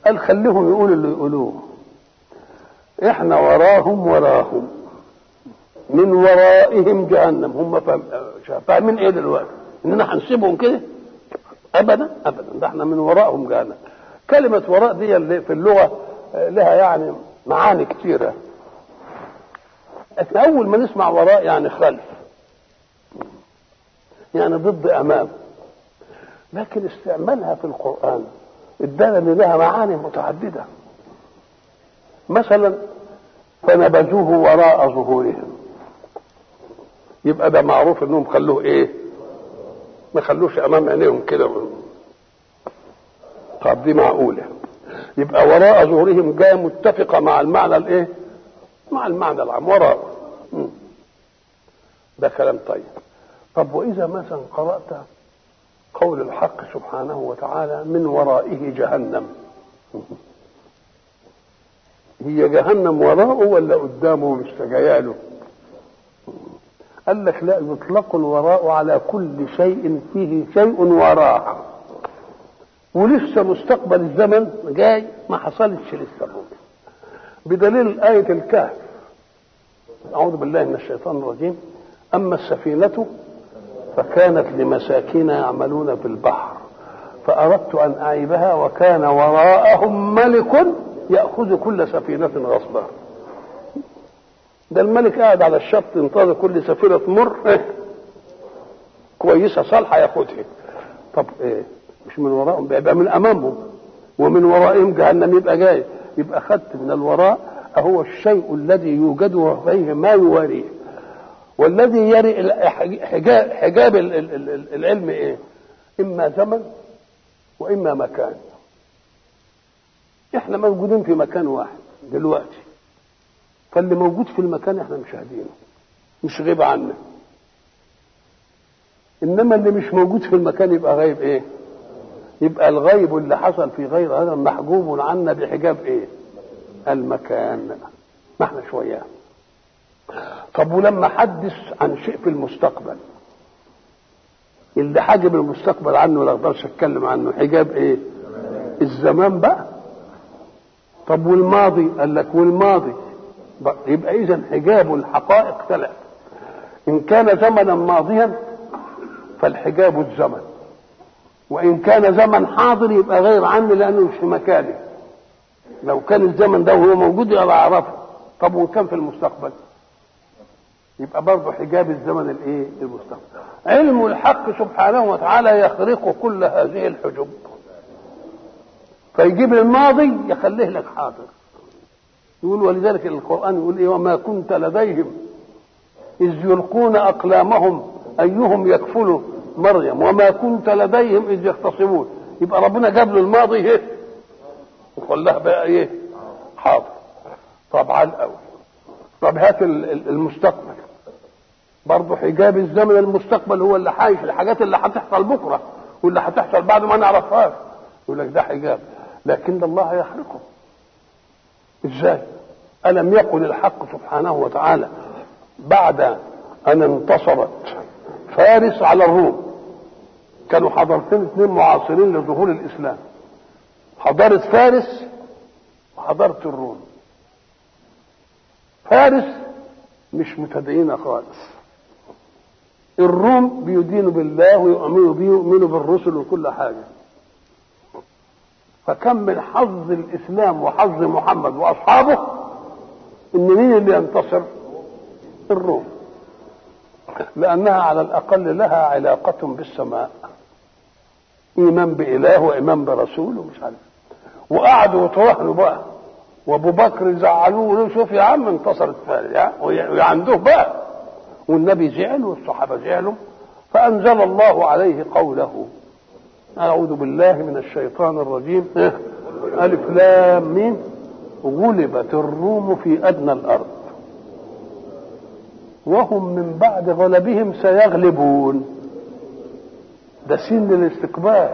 قال خليهم يقولوا اللي يقولوه احنا وراهم وراهم من ورائهم جهنم هم فاهم- فاهمين ايه دلوقتي اننا هنسيبهم كده ابدا ابدا ده احنا من ورائهم جهنم كلمه وراء دي اللي في اللغه آه، لها يعني معاني كثيره احنا اول ما نسمع وراء يعني خلف يعني ضد امام لكن استعمالها في القران ادانا ان لها معاني متعدده مثلا فنبذوه وراء ظهورهم يبقى ده معروف انهم خلوه ايه ما خلوش امام عينيهم كده طب دي معقوله يبقى وراء ظهورهم جايه متفقه مع المعنى الايه مع المعنى العام وراء مم. ده كلام طيب طب واذا مثلا قرات قول الحق سبحانه وتعالى من ورائه جهنم هي جهنم وراءه ولا قدامه مش جايه له قال لك لا يطلق الوراء على كل شيء فيه شيء وراء ولسه مستقبل الزمن جاي ما حصلش لسه الرؤيا بدليل آية الكهف أعوذ بالله من الشيطان الرجيم أما السفينة فكانت لمساكين يعملون في البحر فأردت أن أعيبها وكان وراءهم ملك يأخذ كل سفينة غصبا ده الملك قاعد على الشط ينتظر كل سفينة تمر إيه؟ كويسة صالحة ياخدها طب ايه مش من وراءهم بيبقى من امامهم ومن ورائهم جهنم يبقى جاي يبقى خدت من الوراء هو الشيء الذي يوجد فيه ما يواريه والذي يري ال- حجاب, حجاب ال- ال- ال- العلم ايه اما زمن واما مكان احنا موجودين في مكان واحد دلوقتي فاللي موجود في المكان احنا مشاهدينه مش غيب عنا انما اللي مش موجود في المكان يبقى غايب ايه يبقى الغيب اللي حصل في غير هذا محجوب عنا بحجاب ايه المكان ما احنا شويه طب ولما حدث عن شيء في المستقبل اللي حاجب المستقبل عنه ولا اقدرش اتكلم عنه حجاب ايه الزمان بقى طب والماضي قال لك والماضي بقى يبقى اذا حجاب الحقائق ثلاث ان كان زمنا ماضيا فالحجاب الزمن وان كان زمن حاضر يبقى غير عني لانه مش في مكاني لو كان الزمن ده وهو موجود يبقى اعرفه طب وكان في المستقبل يبقى برضه حجاب الزمن الايه المستقبل علم الحق سبحانه وتعالى يخرق كل هذه الحجب فيجيب الماضي يخليه لك حاضر يقول ولذلك القرآن يقول إيه وما كنت لديهم إذ يلقون أقلامهم أيهم يكفل مريم وما كنت لديهم إذ يختصمون يبقى ربنا جاب له الماضي إيه وخلاها بقى إيه حاضر طبعا الأول طب هات ال- ال- المستقبل برضه حجاب الزمن المستقبل هو اللي حايش الحاجات اللي هتحصل بكره واللي هتحصل بعد ما نعرفهاش يقول لك ده حجاب لكن الله يخلقه ازاي الم يقل الحق سبحانه وتعالى بعد ان انتصرت فارس على الروم كانوا حضارتين اثنين معاصرين لظهور الاسلام حضاره فارس وحضاره الروم فارس مش متدينه خالص الروم بيدينوا بالله ويؤمنوا بيه ويؤمنوا بالرسل وكل حاجه فكم من حظ الاسلام وحظ محمد واصحابه ان مين اللي ينتصر الروم لانها على الاقل لها علاقه بالسماء ايمان باله وايمان برسول ومش عارف وقعدوا يتوهنوا بقى وابو بكر زعلوه وقالوا شوف يا عم انتصرت فارس يا وعنده بقى والنبي زعل والصحابه زعلوا فانزل الله عليه قوله أعوذ بالله من الشيطان الرجيم إيه؟ ألف لام ميم غلبت الروم في أدنى الأرض وهم من بعد غلبهم سيغلبون ده سن الاستقبال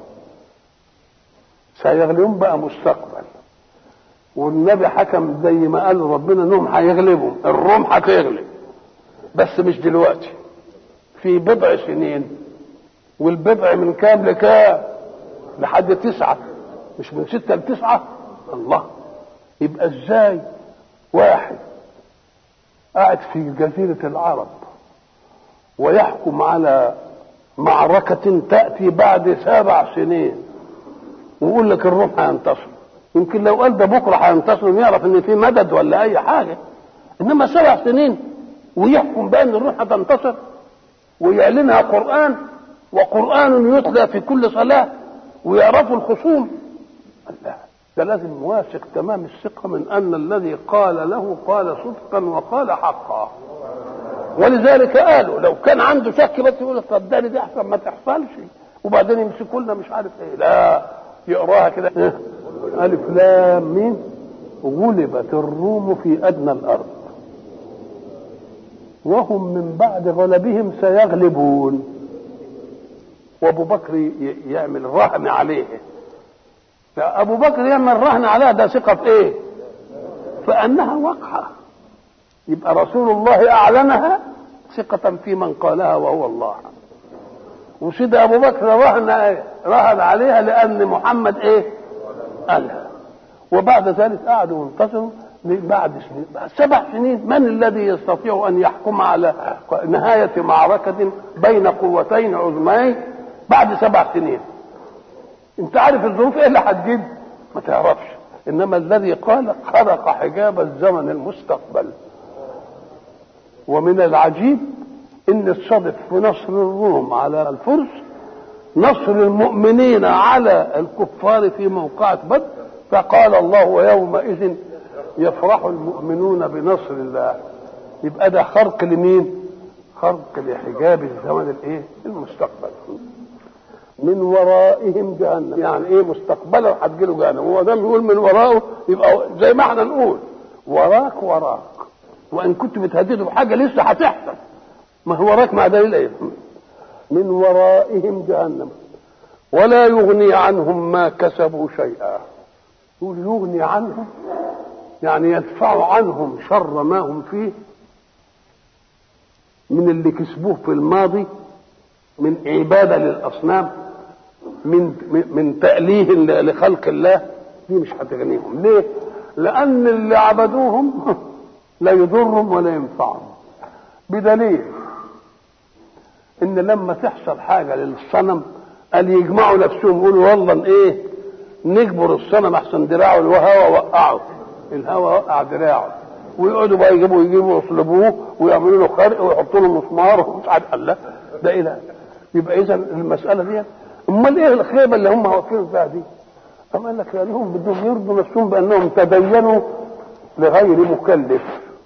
سيغلبون بقى مستقبل والنبي حكم زي ما قال ربنا انهم هيغلبوا الروم هتغلب بس مش دلوقتي في بضع سنين والبضع من كام لكام لحد تسعة مش من ستة لتسعة الله يبقى ازاي واحد قاعد في جزيرة العرب ويحكم على معركة تأتي بعد سبع سنين ويقول لك الروم هينتصر يمكن لو قال ده بكره هينتصر يعرف ان في مدد ولا اي حاجه انما سبع سنين ويحكم بان الروح هتنتصر ويعلنها قران وقران يتلى في كل صلاه ويعرفوا الخصوم الله ده لازم واثق تمام الثقه من ان الذي قال له قال صدقا وقال حقا ولذلك قالوا لو كان عنده شك بس يقول صدقني دي احسن ما تحصلش وبعدين يمسكوا لنا مش عارف ايه لا يقراها كده ألف لام ميم غلبت الروم في أدنى الأرض وهم من بعد غلبهم سيغلبون وأبو بكر يعمل رهن عليه فأبو بكر يعمل رهن عليها ده ثقة في إيه؟ فأنها وقعة يبقى رسول الله أعلنها ثقة في من قالها وهو الله وسيد أبو بكر رهن رهن عليها لأن محمد إيه؟ قالها وبعد ذلك قعدوا ينتصروا بعد سنين بعد سبع سنين من الذي يستطيع ان يحكم على نهايه معركه بين قوتين عظمين بعد سبع سنين انت عارف الظروف ايه اللي هتجيب ما تعرفش انما الذي قال خرق حجاب الزمن المستقبل ومن العجيب ان الصدف في نصر الروم على الفرس نصر المؤمنين على الكفار في موقعة بدر فقال الله ويومئذ يفرح المؤمنون بنصر الله يبقى ده خرق لمين خرق لحجاب الزمن الايه المستقبل من ورائهم جهنم يعني ايه مستقبلا هتجيله جهنم هو ده بيقول من ورائه يبقى زي ما احنا نقول وراك وراك وان كنت بتهدده بحاجه لسه هتحصل ما هو وراك مع دليل ايه من ورائهم جهنم ولا يغني عنهم ما كسبوا شيئا يقول يغني عنهم يعني يدفع عنهم شر ما هم فيه من اللي كسبوه في الماضي من عبادة للأصنام من من تأليه لخلق الله دي مش هتغنيهم ليه؟ لأن اللي عبدوهم لا يضرهم ولا ينفعهم بدليل ان لما تحصل حاجه للصنم قال يجمعوا نفسهم يقولوا والله ايه نجبر الصنم احسن دراعه الهواء وقعه الهواء وقع دراعه ويقعدوا بقى يجيبوا يجيبوا يصلبوه ويعملوا له خرق ويحطوا له مسمار ومش عارف الله ده ايه ده يبقى اذا المساله دي امال ايه الخيبه اللي هم واقفين فيها دي؟ أم قال لك يعني هم بدهم يرضوا نفسهم بانهم تدينوا لغير مكلف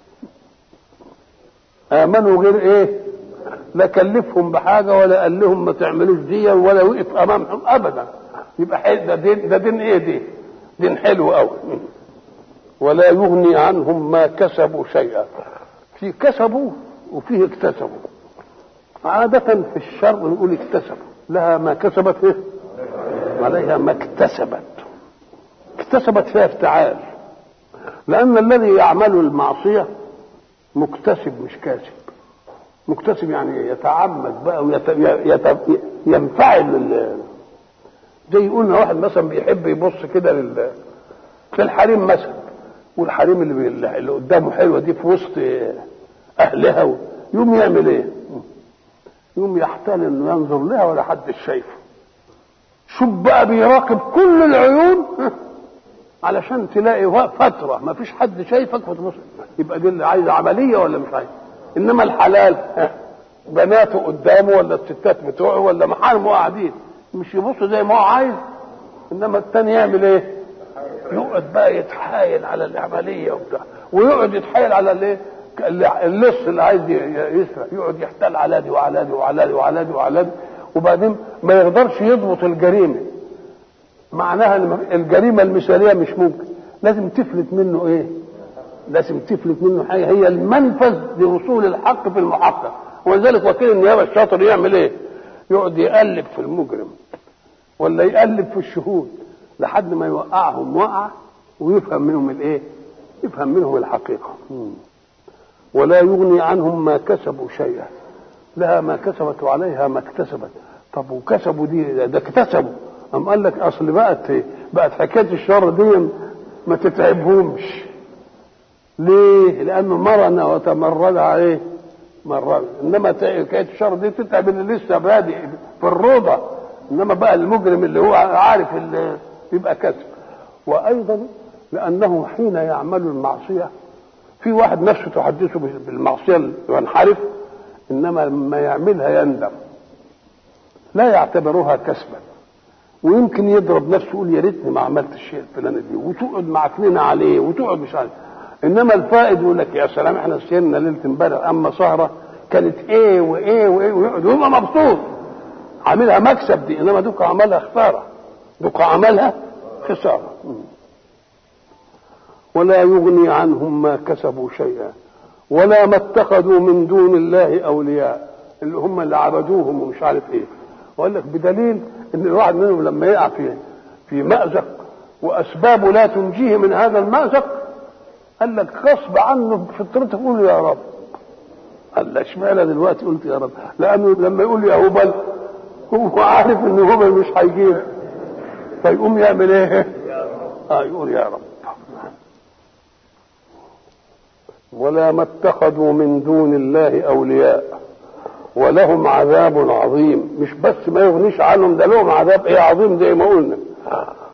امنوا غير ايه؟ لا كلفهم بحاجه ولا قال لهم ما تعملوش دي ولا وقف امامهم ابدا يبقى حل ده دين ده دين ايه دي؟ دين حلو قوي ولا يغني عنهم ما كسبوا شيئا في كسبوا وفيه اكتسبوا عادة في الشر نقول اكتسبوا لها ما كسبت ايه؟ عليها ما اكتسبت اكتسبت فيها افتعال لأن الذي يعمل المعصية مكتسب مش كاسب مكتسب يعني يتعمد بقى ويت... يت... ينفعل زي قلنا واحد مثلا بيحب يبص كده لل... في الحريم مثلا والحريم اللي, بي... اللي قدامه حلوه دي في وسط اهلها و... يقوم يعمل ايه؟ يقوم يحتال انه ينظر لها ولا حد شايفه شوف بقى بيراقب كل العيون علشان تلاقي فتره ما فيش حد شايفك وتبص يبقى دي اللي عايز عمليه ولا مش عايز انما الحلال بناته قدامه ولا الستات بتوعه ولا محارمه قاعدين مش يبص زي ما هو عايز انما التاني يعمل ايه يقعد بقى يتحايل على العمليه وبتاع ويقعد يتحايل على الايه اللص اللي عايز يسرق يقعد يحتال على دي وعلى دي وعلى دي وعلى دي وعلى دي وبعدين ما يقدرش يضبط الجريمه معناها الجريمه المثاليه مش ممكن لازم تفلت منه ايه لازم تفلت منه حاجه هي المنفذ لوصول الحق في المحقق ولذلك وكيل النيابه الشاطر يعمل ايه؟ يقعد يقلب في المجرم ولا يقلب في الشهود لحد ما يوقعهم وقعه ويفهم منهم الايه؟ يفهم منهم الحقيقه ولا يغني عنهم ما كسبوا شيئا لها ما كسبت وعليها ما اكتسبت طب وكسبوا دي ده اكتسبوا أم قال لك اصل بقت بقت حكايه الشر دي ما تتعبهمش ليه؟ لانه مرن وتمرد عليه مرن انما حكايه الشر دي تتعب اللي لسه بادئ في الروضه انما بقى المجرم اللي هو عارف اللي يبقى كسب وايضا لانه حين يعمل المعصيه في واحد نفسه تحدثه بالمعصيه وينحرف انما لما يعملها يندم لا يعتبرها كسبا ويمكن يضرب نفسه يقول يا ريتني ما عملت الشيء الفلاني دي وتقعد معكنين عليه وتقعد مش عارف انما الفائد يقول لك يا سلام احنا سهرنا ليله امبارح اما سهره كانت ايه وايه وايه ويقعد ويبقى مبسوط عاملها مكسب دي انما دوك عملها خساره دوك عملها خساره ولا يغني عنهم ما كسبوا شيئا ولا ما اتخذوا من دون الله اولياء اللي هم اللي عبدوهم ومش عارف ايه وقال لك بدليل ان الواحد منهم لما يقع في في مأزق واسبابه لا تنجيه من هذا المأزق قال لك غصب عنه بفطرته يقول يا رب قال لك اشمعنى دلوقتي قلت يا رب لانه لما يقول يا هبل هو عارف ان هبل مش هيجيب فيقوم يعمل ايه اه يقول يا رب ولا ما اتخذوا من دون الله اولياء ولهم عذاب عظيم مش بس ما يغنيش عنهم ده لهم عذاب ايه عظيم زي ما قلنا